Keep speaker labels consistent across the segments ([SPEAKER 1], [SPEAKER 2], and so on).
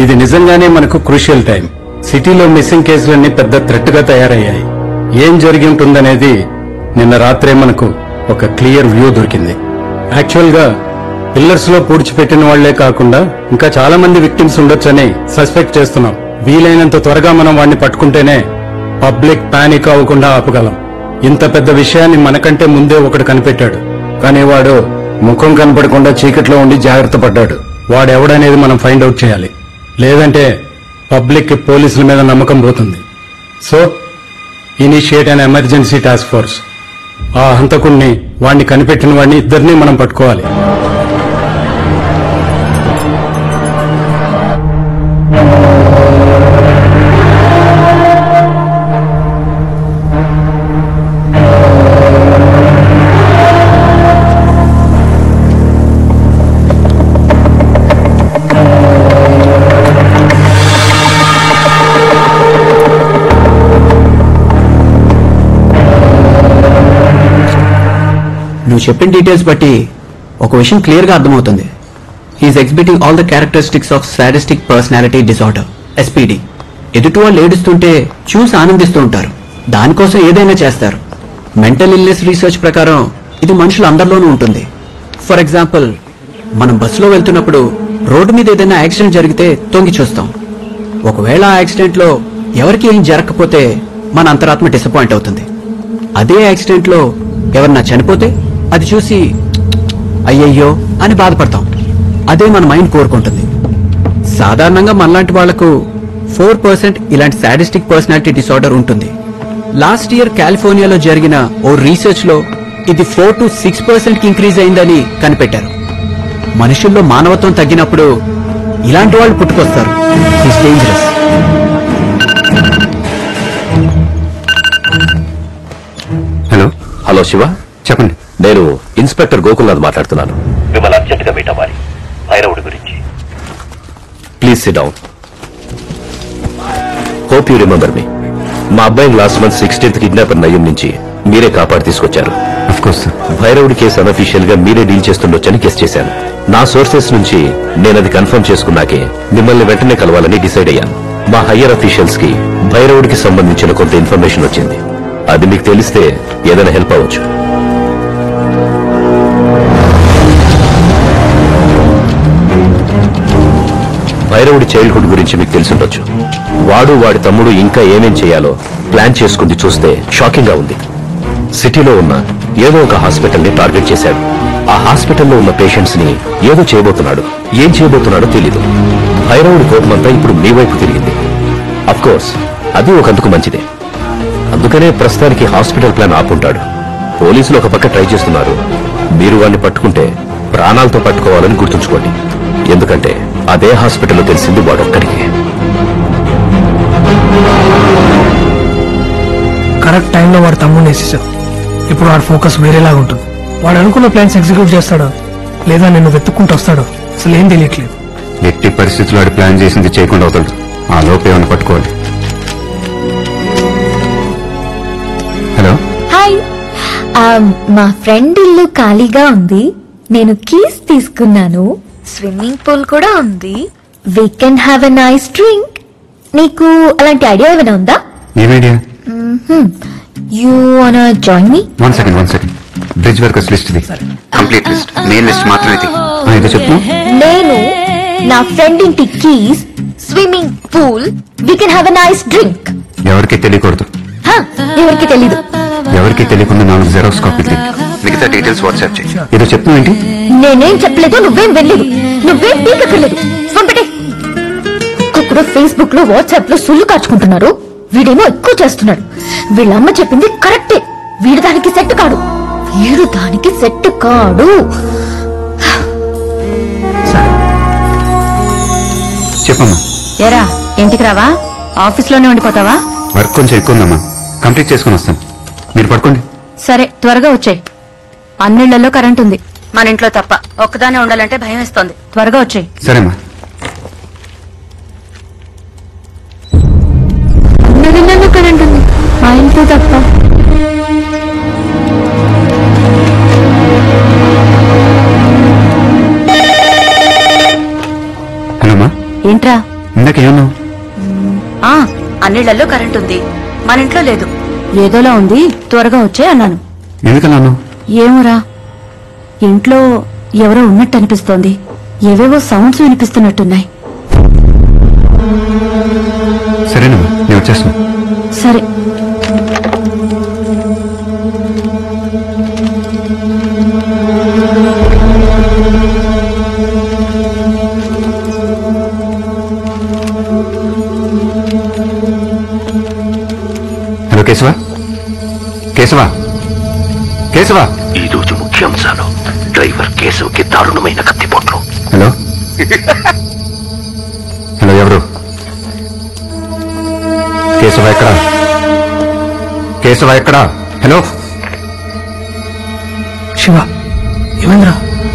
[SPEAKER 1] ఇది నిజంగానే మనకు క్రూషియల్ టైం సిటీలో మిస్సింగ్ కేసులన్నీ పెద్ద థ్రెట్ గా తయారయ్యాయి ఏం జరిగి ఉంటుందనేది నిన్న రాత్రే మనకు ఒక క్లియర్ వ్యూ దొరికింది యాక్చువల్ గా పిల్లర్స్ లో పూడ్చిపెట్టిన వాళ్లే కాకుండా ఇంకా చాలా మంది విక్టిమ్స్ ఉండొచ్చని సస్పెక్ట్ చేస్తున్నాం వీలైనంత త్వరగా మనం వాడిని పట్టుకుంటేనే పబ్లిక్ పానిక్ అవ్వకుండా ఆపగలం ఇంత పెద్ద విషయాన్ని మనకంటే ముందే ఒకడు కనిపెట్టాడు కానీ వాడు ముఖం కనపడకుండా చీకట్లో ఉండి జాగ్రత్త పడ్డాడు వాడెవడనేది మనం ఫైండ్ అవుట్ చేయాలి లేదంటే పబ్లిక్ పోలీసుల మీద నమ్మకం పోతుంది so initiate an emergency task force ఆ హంతకుణ్ణి వాణ్ణి కనిపెట్టిన వాడిని ఇద్దరిని మనం పట్టుకోవాలి
[SPEAKER 2] నువ్వు చెప్పిన డీటెయిల్స్ బట్టి ఒక విషయం క్లియర్ గా అర్థమవుతుంది he's exhibiting all the characteristics of sadistic personality disorder SPD ఎదుటి వాళ్ళు ఏడుస్తుంటే చూసి ఆనందిస్తూ ఉంటారు దానికోసం ఏదైనా చేస్తారు మెంటల్ ఇల్నెస్ రీసెర్చ్ ప్రకారం ఇది మనుషులు అందరిలోనూ ఉంటుంది ఫర్ ఎగ్జాంపుల్ మనం బస్సులో వెళ్తున్నప్పుడు రోడ్డు మీద ఏదైనా యాక్సిడెంట్ జరిగితే తొంగి చూస్తాం ఒకవేళ ఆ యాక్సిడెంట్ లో ఎవరికి ఏం జరగకపోతే మన అంతరాత్మ డిసప్పాయింట్ అవుతుంది అదే యాక్సిడెంట్ లో ఎవరన్నా చనిపోతే అది చూసి అయ్యయ్యో అని బాధపడతాం అదే మన మైండ్ కోరుకుంటుంది సాధారణంగా మనలాంటి వాళ్లకు ఫోర్ పర్సెంట్ ఇలాంటి సాడిస్టిక్ పర్సనాలిటీ డిసార్డర్ ఉంటుంది లాస్ట్ ఇయర్ కాలిఫోర్నియాలో జరిగిన ఓ రీసెర్చ్ లో ఇది ఫోర్ టు సిక్స్ పర్సెంట్ కి ఇంక్రీజ్ అయిందని కనిపెట్టారు మనుషుల్లో మానవత్వం తగ్గినప్పుడు ఇలాంటి వాళ్ళు పుట్టుకొస్తారు it's dangerous
[SPEAKER 1] hello
[SPEAKER 3] hello Shiva
[SPEAKER 1] చెప్పండి
[SPEAKER 3] నేను ఇన్స్పెక్టర్ గోకుల్నాథ్ మాట్లాడుతున్నాను మిమ్మల్ని అర్జెంట్ గా మీట్ అవ్వాలి భైరవుడి గురించి please sit down hope you remember me మా అబ్బాయిని లాస్ట్ మంత్ సిక్స్టీన్త్ కిడ్నాపర్ నయం నుంచి మీరే కాపాడి తీసుకొచ్చారు
[SPEAKER 1] అఫ్ కోర్స్
[SPEAKER 3] భైరవుడి కేసు అనఫీషియల్ గా మీరే డీల్ చేస్తుండొచ్చని గెస్ చేశాను నా సోర్సెస్ నుంచి నేను అది కన్ఫర్మ్ చేసుకున్నాకే మిమ్మల్ని వెంటనే కలవాలని డిసైడ్ అయ్యాను మా హయ్యర్ అఫీషియల్స్ కి భైరవుడికి సంబంధించిన కొంత ఇన్ఫర్మేషన్ వచ్చింది అది మీకు తెలిస్తే ఏదైనా హెల్ప్ అవ్వచ్చు భైరవుడి చైల్డ్హుడ్ గురించి మీకు తెలిసుండొచ్చు వాడు వాడి తమ్ముడు ఇంకా ఏమేం చేయాలో ప్లాన్ చేసుకుంది చూస్తే షాకింగ్ గా ఉంది సిటీలో ఉన్న ఏదో ఒక హాస్పిటల్ ని టార్గెట్ చేశాడు ఆ హాస్పిటల్లో ఉన్న పేషెంట్స్ ని ఏదో చేయబోతున్నాడు ఏం చేయబోతున్నాడో తెలీదు భైరవుడి కోపమంతా ఇప్పుడు మీ వైపు తిరిగింది అఫ్ కోర్స్ అది ఒకందుకు మంచిదే అందుకనే ప్రస్తుతానికి హాస్పిటల్ ప్లాన్ ఆపుంటాడు పోలీసులు ఒక పక్క ట్రై చేస్తున్నారు మీరు వాడిని పట్టుకుంటే ప్రాణాలతో పట్టుకోవాలని గుర్తుంచుకోండి ఎందుకంటే అదే హాస్పిటల్లో తెలిసింది వాడొక్కడికే
[SPEAKER 4] కరెక్ట్ టైంలో వాడు తమ్ముడిని వేసేసావు ఇప్పుడు వాడి ఫోకస్ వేరేలాగా ఉంటుంది వాడు అనుకున్న ప్లాన్స్ ఎగ్జిక్యూట్ చేస్తాడో లేదా నిన్ను వెతుక్కుంటూ వస్తాడో అసలు ఏం తెలియట్లేదు
[SPEAKER 1] ఎట్టి పరిస్థితుల్లో వాడు ప్లాన్ చేసింది చేయకుండా అవుతాడు ఆ లోపు ఏమైనా పట్టుకోవాలి హలో
[SPEAKER 5] హాయ్ ఆ, మా ఫ్రెండ్ ఇల్లు ఖాళీగా ఉంది నేను కీస్ తీసుకున్నాను స్విమ్మింగ్ పూల్ కూడా ఉంది we can have a nice drink నీకు అలాంటి ఐడియా ఏమైనా ఉందా
[SPEAKER 1] ఏ మీడియా
[SPEAKER 5] you want join me
[SPEAKER 1] one second one second bridge workers list ఇది కంప్లీట్ లిస్ట్ మెయిన్ లిస్ట్ మాత్రమే ఇది ఆ, ఇదో చెప్తున్నా
[SPEAKER 5] నేను నా ఫ్రెండ్ ఇంటి keys swimming pool we can have a nice drink
[SPEAKER 1] ఎవరికి తెలియకూడదు
[SPEAKER 5] ఎవరికి తెలీదు
[SPEAKER 1] ఎవరికి తెలియకుండా నాలుగు జెరాక్స్ కాపీ మిగతా డీటెయిల్స్ వాట్సాప్ చేయి ఏదో చెప్తున్నా ఏంటి
[SPEAKER 5] నేనేం చెప్పలేదు నువ్వేం వెళ్ళలేదు నువ్వేం పీకక్కర్లేదు ఫోన్ పెట్టే ఇప్పుడు ఫేస్బుక్ లో వాట్సాప్ లో సుల్లు కాచుకుంటున్నారు వీడేమో ఎక్కువ చేస్తున్నాడు వీళ్ళమ్మ చెప్పింది కరెక్టే వీడు దానికి సెట్ కాడు వీడు దానికి సెట్ కాడు
[SPEAKER 1] చెప్పమ్మా
[SPEAKER 6] ఏరా ఇంటికి రావా ఆఫీస్ లోనే ఉండిపోతావా
[SPEAKER 1] వర్క్ కొంచెం ఎక్కువ ఉందమ్మా కంప్లీట్ చేసుకుని వస్తాను మీరు పడుకోండి
[SPEAKER 6] సరే త్వరగా వచ్చాయి అన్నిళ్లలో కరెంట్ ఉంది మన ఇంట్లో తప్ప ఒక్కదానే ఉండాలంటే భయం వేస్తోంది త్వరగా వచ్చాయి
[SPEAKER 1] సరేమ్మా
[SPEAKER 5] అన్నదిన్నలో కరెంట్ ఉంది మా ఇంట్లో తప్ప
[SPEAKER 1] హలోమా
[SPEAKER 6] ఏంట్రా
[SPEAKER 2] ఇందాక ఏమన్నావు
[SPEAKER 6] ఆ అన్నిళ్లలో కరెంట్ ఉంది మన ఇంట్లో లేదు ఏదోలా ఉంది త్వరగా వచ్చే అన్నాను
[SPEAKER 2] ఎందుకన్నాను
[SPEAKER 6] ఏమోరా ఇంట్లో ఎవరో ఉన్నట్టు అనిపిస్తోంది ఏవేవో సౌండ్స్ వినిపిస్తున్నట్టున్నాయి
[SPEAKER 2] సరేనమ్మా నేను వచ్చేస్తాను
[SPEAKER 6] సరే
[SPEAKER 2] హలో కేశవ కేశవ కేశవ
[SPEAKER 3] ఈ రోజు ముఖ్యాంశాలు డ్రైవర్ కేశవ్కి దారుణమైన కత్తిపోట్లు
[SPEAKER 2] హలో హలో ఎవరు కేశవ ఎక్కడ కేశవ ఎక్కడ హలో
[SPEAKER 4] శివ ఏమైందిరా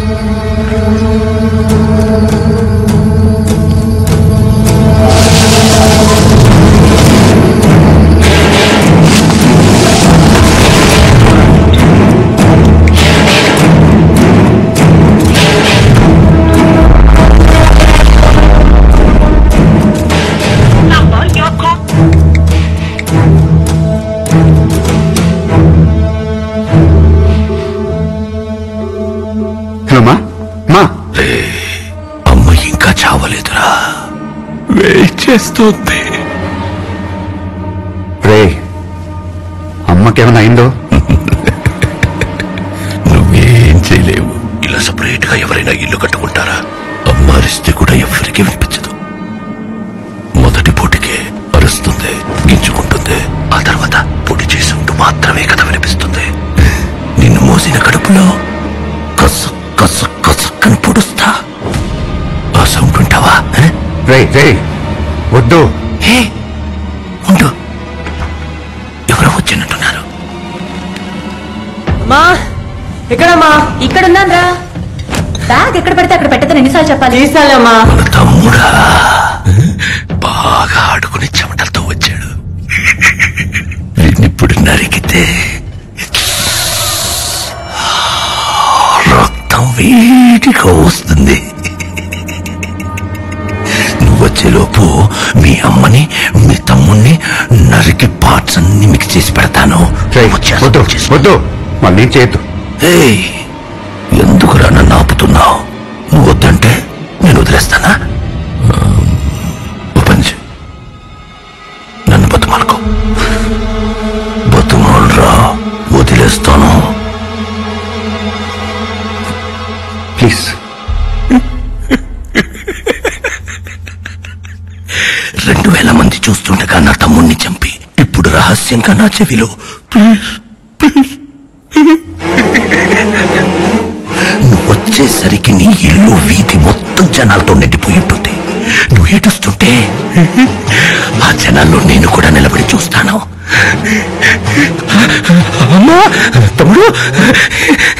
[SPEAKER 2] హలో మా మా
[SPEAKER 3] అమ్మ ఇంకా చావలేదురా వెయిట్ చేస్తుంది
[SPEAKER 2] రే అమ్మకేమైనా అయిందో
[SPEAKER 3] నువ్వేం చేయలేవు ఇలా సపరేట్ గా ఎవరైనా ఇల్లు కట్టుకుంటారా అమ్మ అరిస్తే కూడా ఎవరికి వినిపించదు మొదటి పూటికే అరుస్తుంది గించుకుంటుంది ఆ తర్వాత పొడి చేసి ఉంటూ మాత్రమే కథ వినిపిస్తుంది నిన్ను మోసిన కడుపులో కసు కసు కసుక్కని పొడుస్తా ఆ సౌండ్ వింటావా ఏ?
[SPEAKER 2] రే రే వద్దు
[SPEAKER 3] ఏ ఉండు ఎవరో వచ్చినట్టున్నారు
[SPEAKER 6] మా ఎక్కడమ్మా ఇక్కడున్నారా బ్యాగ్ ఎక్కడ పెడితే అక్కడ పెట్టదని ఎన్నిసార్లు చెప్పాలి తీసాలమ్మా
[SPEAKER 3] మన తమ్ముడా బాగా ఆడుకుని చెమటలతో వచ్చాడు వీడినిప్పుడు నరికితే రక్తం వేడిగా వస్తుంది నువ్వు వచ్చేలోపు మీ అమ్మని మీ తమ్ముణ్ణి నరికి పార్ట్స్ అన్ని మిక్స్ చేసి పెడతాను
[SPEAKER 2] రేయ్,
[SPEAKER 3] వచ్చేస్తా,
[SPEAKER 2] వద్దు
[SPEAKER 3] వచ్చేస్తా.
[SPEAKER 2] వద్దు మళ్ళీ చేయొద్దు
[SPEAKER 3] ఏయ్ ఎందుకురా నన్ను ఆపుతున్నావు నువ్వు వద్దంటే నేను వదిలేస్తానా ఓ పని చెయ్. నన్ను బతుమాలకు బతుమాలరా వదిలేస్తాను
[SPEAKER 2] ప్లీజ్
[SPEAKER 3] రెండు వేల మంది చూస్తుండగా నా తమ్ముణ్ణి చంపి ఇప్పుడు రహస్యంగా నా చెవిలో ప్లీజ్ ప్లీజ్ నువ్వు వచ్చేసరికి నీ ఇల్లు వీధి మొత్తం జనాలతో నిండిపోయి ఉంటుంది నువ్వు ఏడుస్తుంటే ఆ జనాల్లో నేను కూడా నిలబడి చూస్తాను అమ్మా తమ్ముడు